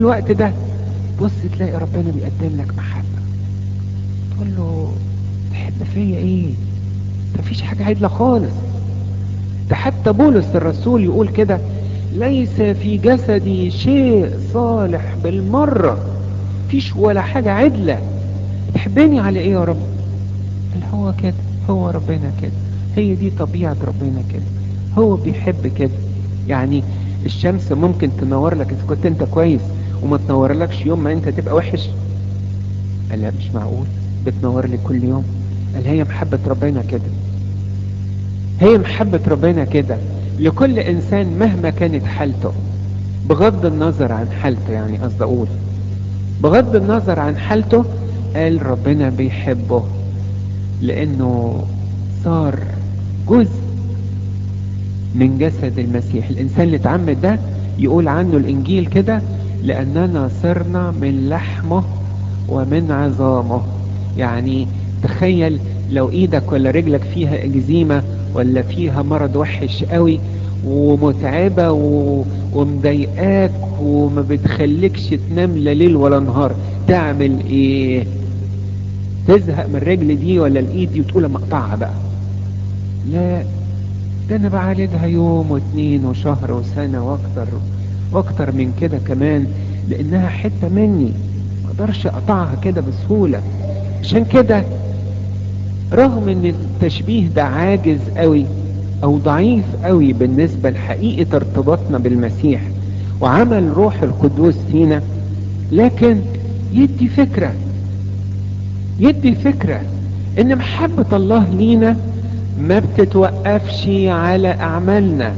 الوقت ده بص تلاقي ربنا بيقدم لك محبة تقول له تحب فيا ايه مفيش حاجة عدلة خالص ده حتى بولس الرسول يقول كده ليس في جسدي شيء صالح بالمرة فيش ولا حاجة عدلة تحبني على ايه يا رب قال هو كده هو ربنا كده هي دي طبيعة ربنا كده هو بيحب كده يعني الشمس ممكن تنور لك اذا كنت انت كويس وما تنورلكش يوم ما انت تبقى وحش قال لا مش معقول بتنور لي كل يوم قال هي محبة ربنا كده هي محبة ربنا كده لكل انسان مهما كانت حالته بغض النظر عن حالته يعني قصد اقول بغض النظر عن حالته قال ربنا بيحبه لانه صار جزء من جسد المسيح الانسان اللي اتعمد ده يقول عنه الانجيل كده لاننا صرنا من لحمه ومن عظامه يعني تخيل لو ايدك ولا رجلك فيها اكزيما ولا فيها مرض وحش قوي ومتعبة و... ومضايقاك وما بتخليكش تنام لا ليل ولا نهار تعمل ايه تزهق من الرجل دي ولا الايد دي وتقول اما اقطعها بقى لا ده انا بعالجها يوم واثنين وشهر وسنة واكتر واكتر من كده كمان لانها حتة مني ما اقدرش اقطعها كده بسهولة عشان كده رغم ان التشبيه ده عاجز قوي او ضعيف قوي بالنسبة لحقيقة ارتباطنا بالمسيح وعمل روح القدوس فينا لكن يدي فكرة يدي فكرة ان محبة الله لينا ما بتتوقفش على اعمالنا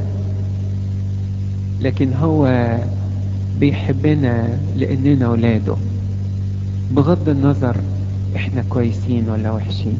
لكن هو بيحبنا لاننا اولاده بغض النظر احنا كويسين ولا وحشين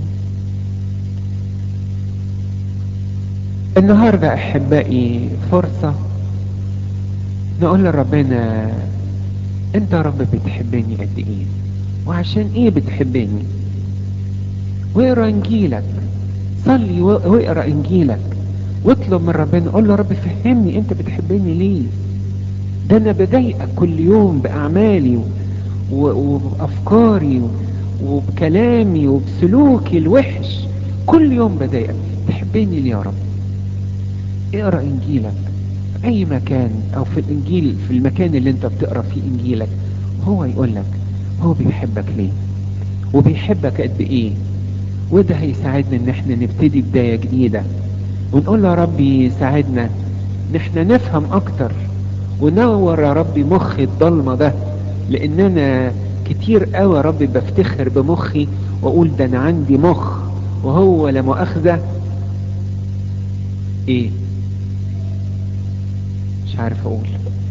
النهاردة احبائي فرصة نقول لربنا انت يا رب بتحبني قد ايه وعشان ايه بتحبني واقرا انجيلك صلي واقرا انجيلك واطلب من ربنا قول له رب فهمني انت بتحبني ليه ده انا بضايقك كل يوم باعمالي وبافكاري وبكلامي وبسلوكي الوحش كل يوم بضايقك تحبني ليه يا رب اقرا انجيلك في اي مكان او في الانجيل في المكان اللي انت بتقرا فيه انجيلك هو يقول لك هو بيحبك ليه وبيحبك قد ايه وده هيساعدنا ان احنا نبتدي بداية جديدة ونقول له يا ربي ساعدنا ان احنا نفهم اكتر ونور يا ربي مخي الضلمة ده لان انا كتير قوي يا ربي بفتخر بمخي واقول ده انا عندي مخ وهو لا مؤاخذة ايه مش عارف اقول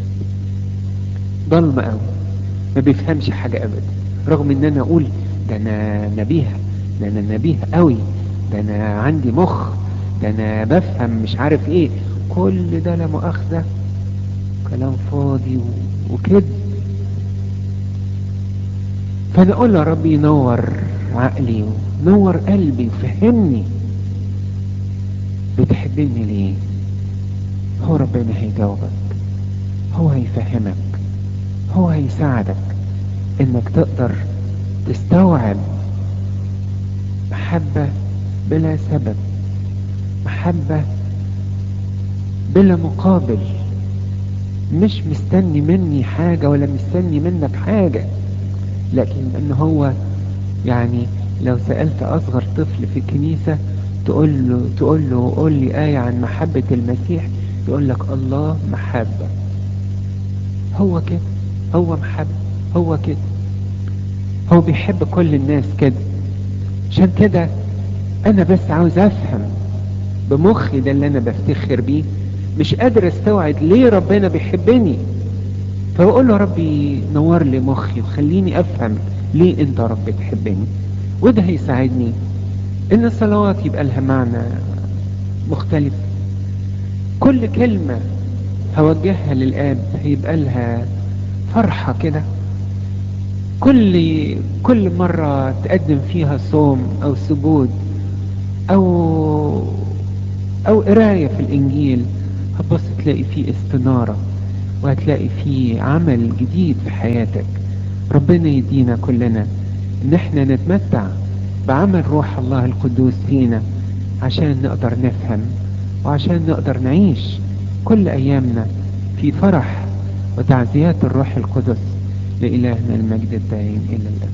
ضلمة قوي ما بيفهمش حاجة ابدا رغم ان انا اقول ده انا نبيها ده انا نبيه قوي ده انا عندي مخ ده انا بفهم مش عارف ايه كل ده لا مؤاخذة كلام فاضي وكده فانا اقول يا ربي نور عقلي ونور قلبي وفهمني بتحبني ليه هو ربنا هيجاوبك هو هيفهمك هو هيساعدك انك تقدر تستوعب محبة بلا سبب محبة بلا مقابل مش مستني مني حاجة ولا مستني منك حاجة لكن ان هو يعني لو سألت اصغر طفل في الكنيسة تقول له تقول له قول لي آية عن محبة المسيح يقول لك الله محبة هو كده هو محبة هو كده هو بيحب كل الناس كده عشان كده انا بس عاوز افهم بمخي ده اللي انا بفتخر بيه مش قادر استوعب ليه ربنا بيحبني فبقول له ربي نور لي مخي وخليني افهم ليه انت رب تحبني وده هيساعدني ان الصلوات يبقى لها معنى مختلف كل كلمة هوجهها للآب هيبقى لها فرحة كده كل كل مرة تقدم فيها صوم او سجود او او قراية في الانجيل هتبص تلاقي فيه استنارة وهتلاقي فيه عمل جديد في حياتك ربنا يدينا كلنا ان احنا نتمتع بعمل روح الله القدوس فينا عشان نقدر نفهم وعشان نقدر نعيش كل ايامنا في فرح وتعزيات الروح القدس لإلهنا المجد الدائم إلى الأبد